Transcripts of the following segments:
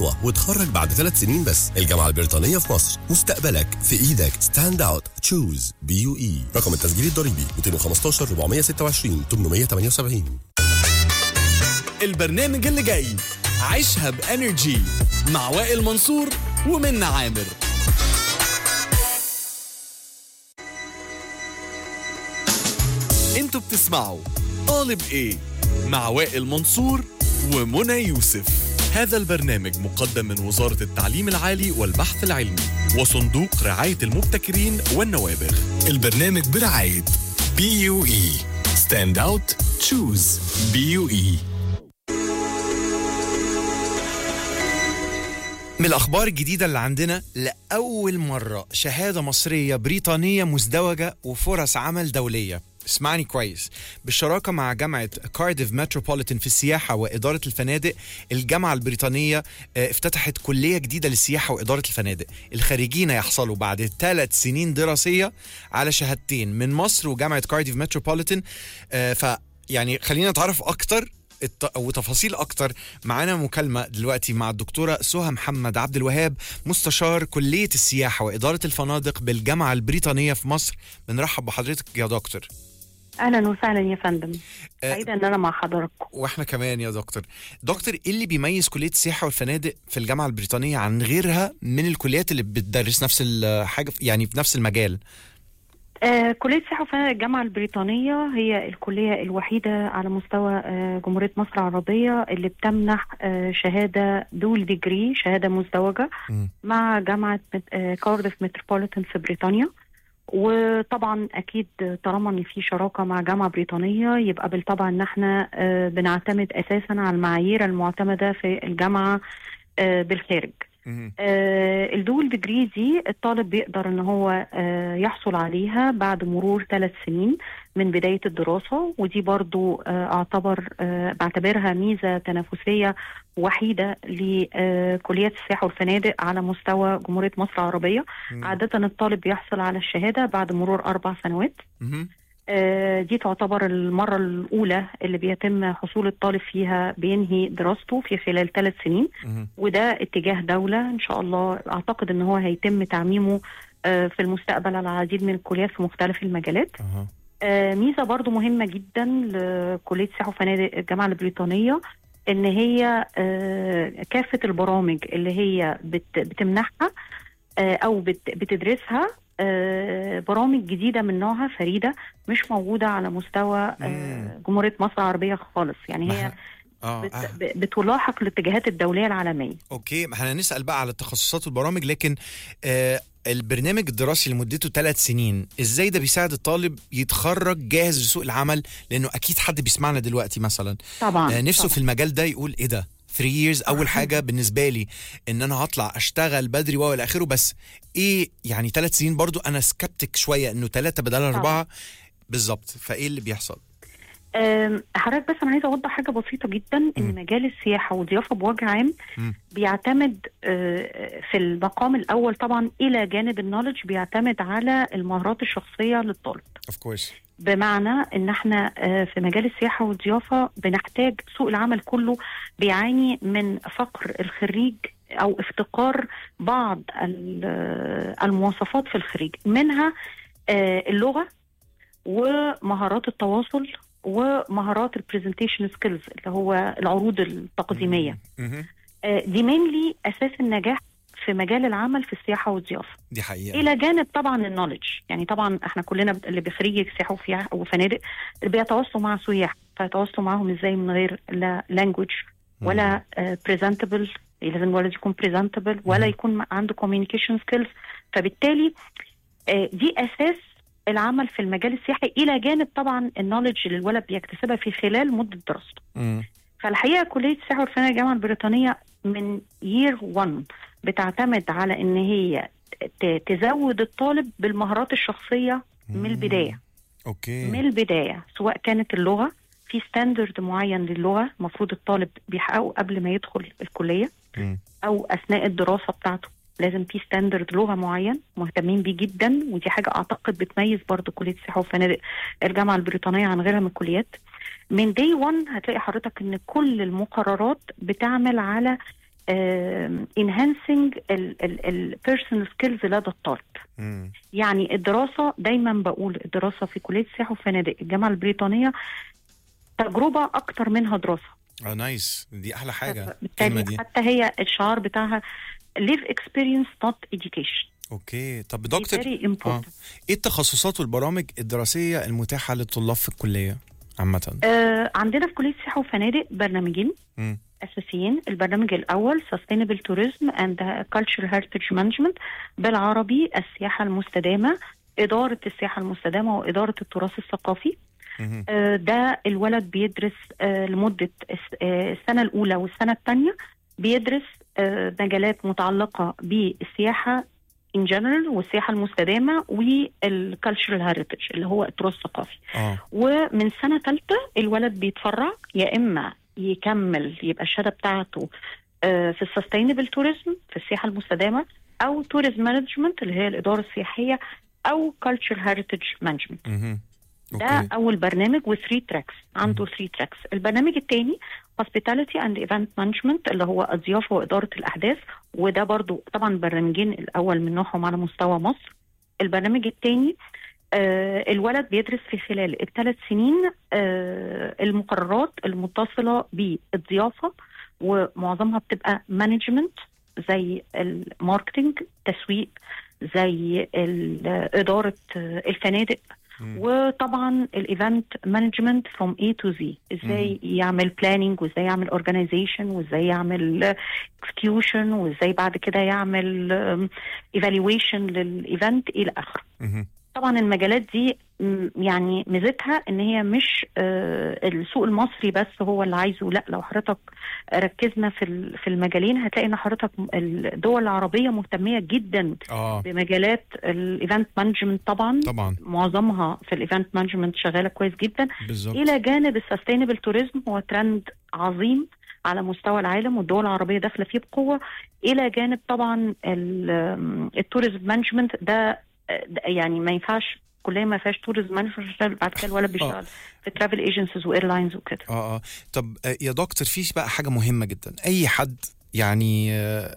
وتخرج بعد ثلاث سنين بس الجامعة البريطانية في مصر مستقبلك في ايدك ستاند اوت تشوز بي يو اي رقم التسجيل الضريبي 215 426 878 البرنامج اللي جاي عيشها بانرجي مع وائل منصور ومنى عامر انتوا بتسمعوا طالب ايه مع وائل منصور ومنى يوسف هذا البرنامج مقدم من وزارة التعليم العالي والبحث العلمي وصندوق رعاية المبتكرين والنوابغ البرنامج برعاية بي يو اي ستاند اوت تشوز بي يو اي من الأخبار الجديدة اللي عندنا لأول مرة شهادة مصرية بريطانية مزدوجة وفرص عمل دولية اسمعني كويس بالشراكة مع جامعة كارديف متروبوليتان في السياحة وإدارة الفنادق الجامعة البريطانية آه، افتتحت كلية جديدة للسياحة وإدارة الفنادق الخريجين يحصلوا بعد ثلاث سنين دراسية على شهادتين من مصر وجامعة كارديف متروبوليتان آه، ف يعني خلينا نتعرف أكتر الت- وتفاصيل اكتر معانا مكالمه دلوقتي مع الدكتوره سهى محمد عبد الوهاب مستشار كليه السياحه واداره الفنادق بالجامعه البريطانيه في مصر بنرحب بحضرتك يا دكتور اهلا وسهلا يا فندم آه، سعيده ان انا مع حضراتكم واحنا كمان يا دكتور دكتور ايه اللي بيميز كليه السياحه والفنادق في الجامعه البريطانيه عن غيرها من الكليات اللي بتدرس نفس الحاجه يعني في نفس المجال آه كليه السياحه وفنادق الجامعه البريطانيه هي الكليه الوحيده على مستوى آه جمهوريه مصر العربيه اللي بتمنح آه شهاده دول ديجري شهاده مزدوجه مم. مع جامعه مت- آه كارديف متروبوليتان في بريطانيا وطبعا اكيد طالما ان في شراكه مع جامعه بريطانيه يبقى بالطبع ان احنا آه بنعتمد اساسا على المعايير المعتمده في الجامعه آه بالخارج مم. آه، الدول ديجري دي الطالب بيقدر ان هو آه، يحصل عليها بعد مرور ثلاث سنين من بداية الدراسة ودي برضو آه، اعتبر آه، بعتبرها ميزة تنافسية وحيدة لكليات السياحة والفنادق على مستوى جمهورية مصر العربية مم. عادة الطالب بيحصل على الشهادة بعد مرور أربع سنوات مم. آه، دي تعتبر المرة الأولى اللي بيتم حصول الطالب فيها بينهي دراسته في خلال ثلاث سنين مم. وده اتجاه دولة إن شاء الله أعتقد إن هو هيتم تعميمه آه، في المستقبل على العديد من الكليات في مختلف المجالات أها. آه، ميزة برضو مهمة جدا لكلية السياحة وفنادق الجامعة البريطانية إن هي آه، كافة البرامج اللي هي بت- بتمنحها آه، أو بت- بتدرسها آه، برامج جديدة من نوعها فريدة مش موجودة على مستوى آه، مم. جمهورية مصر العربية خالص يعني هي اه بت- آه. ب- بتلاحق الاتجاهات الدولية العالمية اوكي ما احنا هنسال بقى على التخصصات والبرامج لكن آه البرنامج الدراسي اللي مدته ثلاث سنين ازاي ده بيساعد الطالب يتخرج جاهز لسوق العمل لانه اكيد حد بيسمعنا دلوقتي مثلا طبعا آه نفسه طبعا. في المجال ده يقول ايه ده 3 years اول حاجه بالنسبه لي ان انا هطلع اشتغل بدري والى اخره بس ايه يعني ثلاث سنين برضو انا سكبتك شويه انه ثلاثه بدل اربعه بالظبط فايه اللي بيحصل أم، حضرتك بس انا عايزه اوضح حاجه بسيطه جدا ان مم. مجال السياحه والضيافه بوجه عام مم. بيعتمد آه، في المقام الاول طبعا الى جانب النولج بيعتمد على المهارات الشخصيه للطالب اوف كورس بمعنى ان احنا آه، في مجال السياحه والضيافه بنحتاج سوق العمل كله بيعاني من فقر الخريج او افتقار بعض ال- آه، المواصفات في الخريج منها آه، اللغه ومهارات التواصل ومهارات البرزنتيشن سكيلز اللي هو العروض التقديميه آه، دي مينلي اساس النجاح في مجال العمل في السياحه والضيافه دي حقيقه الى جانب طبعا النولج يعني طبعا احنا كلنا بت- اللي بخريج سياحه وفيا- وفنادق اللي بيتواصلوا مع سياح فيتواصلوا معاهم ازاي من غير لا لانجوج ولا بريزنتبل لازم الولد يكون بريزنتبل ولا مم. يكون م- عنده كوميونيكيشن سكيلز فبالتالي آه، دي اساس العمل في المجال السياحي الى جانب طبعا النولج اللي الولد بيكتسبها في خلال مده دراسته مم. فالحقيقه كليه السياحه والفنادق الجامعه البريطانيه من يير 1 بتعتمد على ان هي ت- تزود الطالب بالمهارات الشخصيه من البدايه اوكي من البدايه سواء كانت اللغه في ستاندرد معين للغه المفروض الطالب بيحققه قبل ما يدخل الكليه مم. او اثناء الدراسه بتاعته لازم في ستاندرد لغه معين مهتمين بيه جدا ودي حاجه اعتقد بتميز برضو كليه السياحه وفنادق الجامعه البريطانيه عن غيرها من الكليات من دي 1 هتلاقي حضرتك ان كل المقررات بتعمل على enhancing البيرسونال سكيلز لدى الطالب مم. يعني الدراسة دايما بقول الدراسة في كلية السياحة وفنادق الجامعة البريطانية تجربة أكتر منها دراسة اه نايس دي احلى حاجه الكلمه بالتالي دي حتى هي الشعار بتاعها live experience not education اوكي طب دي دكتور very important. ايه التخصصات والبرامج الدراسيه المتاحه للطلاب في الكليه عامه آه عندنا في كلية السياحة وفنادق برنامجين مم. أساسيين البرنامج الأول Sustainable Tourism and Cultural Heritage Management بالعربي السياحة المستدامة إدارة السياحة المستدامة وإدارة التراث الثقافي مهم. آه، ده الولد بيدرس آه، لمدة الس- آه، السنة الأولى والسنة الثانية بيدرس آه، مجالات متعلقة بالسياحة in general والسياحة المستدامة والكالتشرال هيريتج اللي هو التراث الثقافي اه ومن سنة ثالثة الولد بيتفرع يا إما يكمل يبقى الشهادة بتاعته آه، في السستينبل توريزم في السياحة المستدامة أو توريزم مانجمنت اللي هي الإدارة السياحية أو كالتشر هيريتج مانجمنت مهم. ده اوكي اول برنامج و3 تراكس عنده 3 تراكس البرنامج الثاني hospitality and event management اللي هو الضيافه واداره الاحداث وده برضو طبعا برنامجين الاول من نوعهم على مستوى مصر البرنامج الثاني آه الولد بيدرس في خلال الثلاث سنين آه المقررات المتصله بالضيافه ومعظمها بتبقى مانجمنت زي الماركتنج تسويق زي ال- اداره آه، الفنادق مم. وطبعا الايفنت مانجمنت فروم اي تو زي ازاي يعمل بلاننج وازاي يعمل اورجانيزيشن وازاي يعمل اكسكيوشن وازاي بعد كده يعمل ايفالويشن للايفنت الى اخره مهم. طبعا المجالات دي م، يعني ميزتها ان هي مش آه، السوق المصري بس هو اللي عايزه لا لو حضرتك ركزنا في ال- في المجالين هتلاقي ان حضرتك الدول العربيه مهتميه جدا اه بمجالات الايفنت مانجمنت طبعا طبعا معظمها في الايفنت مانجمنت شغاله كويس جدا بالظبط الى جانب السستينبل توريزم هو ترند عظيم على مستوى العالم والدول العربيه داخله فيه بقوه الى جانب طبعا التوريزم مانجمنت ده ده يعني ما ينفعش كليه ما فيهاش توريزم مانجمنت بعد كده الولد بيشتغل في ترافل ايجنسيز وايرلاينز وكده اه اه طب آه، يا دكتور في بقى حاجه مهمه جدا اي حد يعني آه،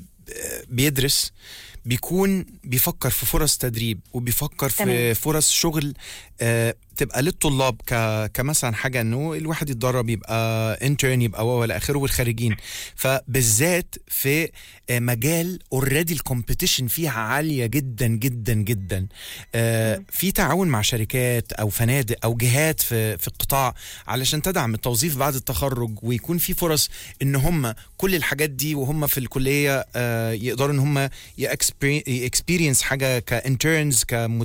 بيدرس بيكون بيفكر في فرص تدريب وبيفكر في تمام. فرص شغل آه، تبقى للطلاب ك... كمثلا حاجه انه الواحد يتدرب يبقى انترن يبقى و الى اخره والخارجين فبالذات في آه، مجال اوريدي الكومبيتيشن فيها عاليه جدا جدا جدا آه، في تعاون مع شركات او فنادق او جهات في في القطاع علشان تدعم التوظيف بعد التخرج ويكون في فرص ان هم كل الحاجات دي وهم في الكليه آه، يقدروا ان هم يكسبيرينس حاجه كانترنز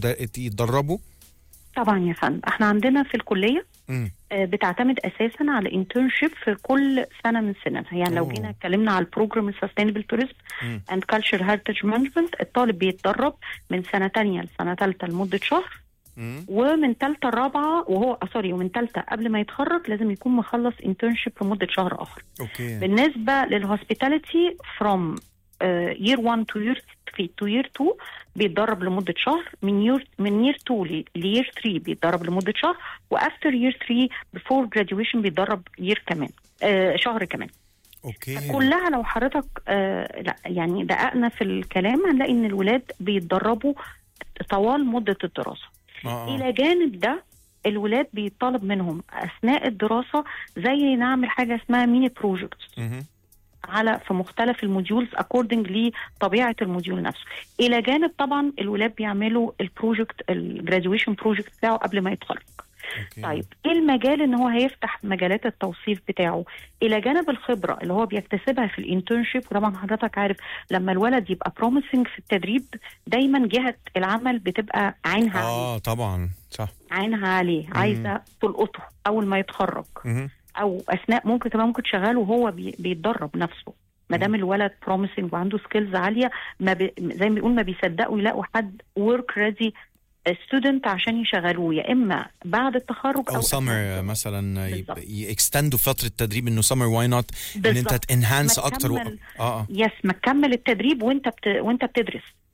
يتدربوا طبعا يا فندم احنا عندنا في الكليه مم. آه، بتعتمد اساسا على انترنشيب في كل سنه من سنها يعني لو أوه. جينا اتكلمنا على البروجرام السستينبل توريزم مم. اند كلتشر هيريتج مانجمنت الطالب بيتدرب من سنه تانية لسنه ثالثه لمده شهر مم. ومن ثالثه رابعه وهو آه، سوري ومن ثالثه قبل ما يتخرج لازم يكون مخلص انترنشيب لمده شهر اخر اوكي بالنسبه للهوسبيتاليتي فروم يير 1 تو يير 3 تو يير 2 بيتدرب لمده شهر من يير من يير 2 ليير 3 بيتدرب لمده شهر وافتر يير 3 بيفور جراديويشن بيتدرب يير كمان آه شهر كمان اوكي كلها لو حضرتك آه لا يعني دققنا في الكلام هنلاقي ان الولاد بيتدربوا طوال مده الدراسه آه، آه. الى جانب ده الولاد بيطالب منهم اثناء الدراسه زي نعمل حاجه اسمها ميني بروجكت مهم. على في مختلف الموديولز اكوردنج لطبيعه الموديول نفسه الى جانب طبعا الولاد بيعملوا البروجكت الجراديويشن بروجكت بتاعه قبل ما يتخرج اوكي طيب ايه المجال ان هو هيفتح مجالات التوصيف بتاعه الى جانب الخبره اللي هو بيكتسبها في الانترنشيب وطبعا حضرتك عارف لما الولد يبقى بروميسنج في التدريب دايما جهه العمل بتبقى عينها عليه اه طبعا صح عينها عليه عايزه تلقطه اول ما يتخرج مهم. او اثناء ممكن تبقى ممكن شغال وهو بي- بيتدرب نفسه ما دام الولد بروميسنج وعنده سكيلز عاليه ما بي زي ما بيقول ما بيصدقوا يلاقوا حد ورك ريدي ستودنت عشان يشغلوه يا اما بعد التخرج او أثناء سمر الدراسة. مثلا بالظبط. يكستندوا فتره التدريب انه سمر واي نوت ان انت بالظبط. تنهانس ما اكتر و... تكمل- اه اه يس ما تكمل التدريب وانت بت... وانت بتدرس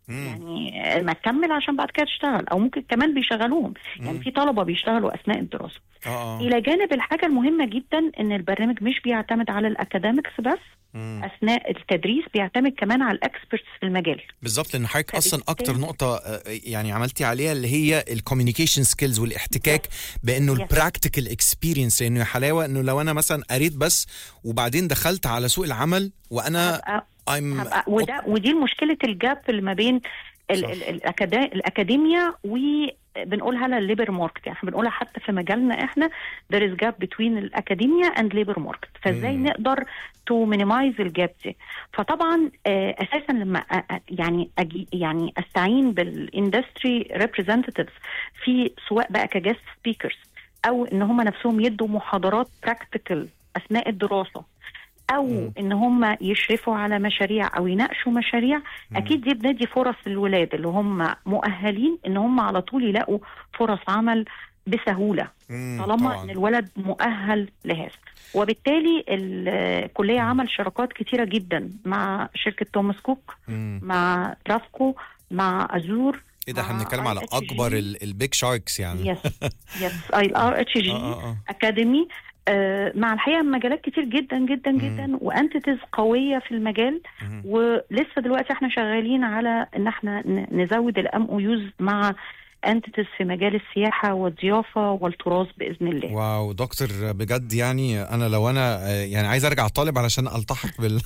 يعني آه، ما تكمل عشان بعد كده تشتغل او ممكن كمان بيشغلوهم يعني في طلبه بيشتغلوا اثناء الدراسه اه اه الى جانب الحاجه المهمه جدا ان البرنامج مش بيعتمد على الاكاديميكس بس مم. اثناء التدريس بيعتمد كمان على الاكسبرتس في المجال بالظبط لان حضرتك اصلا فبالتالي- اكتر نقطه آه، يعني عملتي عليها اللي هي الكوميونيكيشن سكيلز والاحتكاك بانه Yes. البراكتيكال اكسبيرينس لانه يا حلاوه انه لو انا مثلا قريت بس وبعدين دخلت على سوق العمل وانا هبقى I'm هبقى وده ودي مشكله الجاب اللي ما بين ال صح. ال الأكادا الاكاديميا وبنقولها على الليبر ماركت يعني احنا بنقولها حتى في مجالنا احنا there is gap between الاكاديميا اند ليبر ماركت فازاي مم. نقدر تو مينيمايز الجاب دي فطبعا آه، اساسا لما أ- أ- يعني أجي يعني استعين بالاندستري ريبريزنتيفز في سواء بقى كجاست سبيكرز او ان هم نفسهم يدوا محاضرات براكتيكال اثناء الدراسه او مم. ان هم يشرفوا على مشاريع او يناقشوا مشاريع اكيد دي بندي فرص للولاد اللي هم مؤهلين ان هم على طول يلاقوا فرص عمل بسهوله مم، طالما طبعاً. ان الولد مؤهل لهذا وبالتالي الكليه عمل شراكات كتيره جدا مع شركه توماس كوك مم. مع ترافكو مع ازور ايه ده احنا مع بنتكلم على IHG. اكبر البيج شاركس يعني يس يس اي الار اتش جي اه اه اه اكاديمي آه، مع الحقيقه مجالات كتير جدا جدا جدا وانتيتيز قويه في المجال مم. ولسه دلوقتي احنا شغالين على ان احنا ن- نزود الام او يوز مع انتيتيز في مجال السياحه والضيافه والتراث باذن الله واو دكتور بجد يعني انا لو انا آه، يعني عايز ارجع طالب علشان التحق بال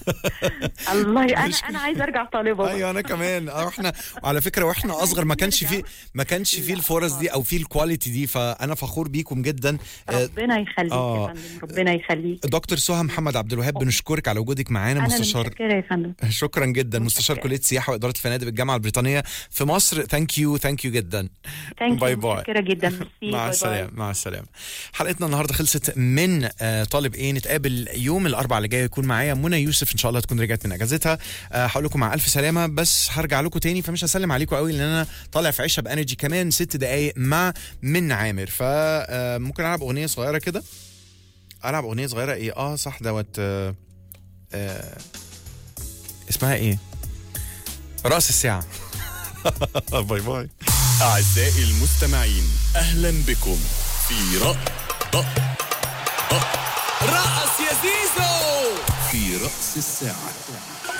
الله انا انا عايز ارجع طالبه ايوه انا كمان اه احنا وعلى فكره واحنا اصغر ما كانش فيه ما كانش فيه الفرص دي او فيه الكواليتي دي فانا فخور بيكم جدا آه، ربنا يخليك آه. يا فندم ربنا يخليك دكتور سهى محمد عبد الوهاب بنشكرك على وجودك معانا انا اللي مستشار متشكره يا فندم شكرا جدا مستشار متشكرة. كليه السياحه واداره الفنادق بالجامعه البريطانيه في مصر ثانك يو ثانك يو جدا ثانك باي يو باي. متشكره جدا ميرسي باي مع باي. السلامه مع السلامه حلقتنا النهارده خلصت من آه، طالب ايه نتقابل يوم الاربعاء اللي جاي يكون معايا منى يوسف ان شاء الله تكون رجعت من اجازتها آه، هقول لكم مع الف سلامه بس هرجع لكم تاني فمش هسلم عليكم قوي لان انا طالع في عشة بانرجي كمان ست دقايق مع من عامر فممكن العب اغنيه صغيره كده العب اغنيه صغيره ايه اه صح دوت آه، آه، اسمها ايه راس الساعه باي باي أعزائي المستمعين أهلا بكم في رأ رأ رأ رأس يا زيزو في رأس الساعة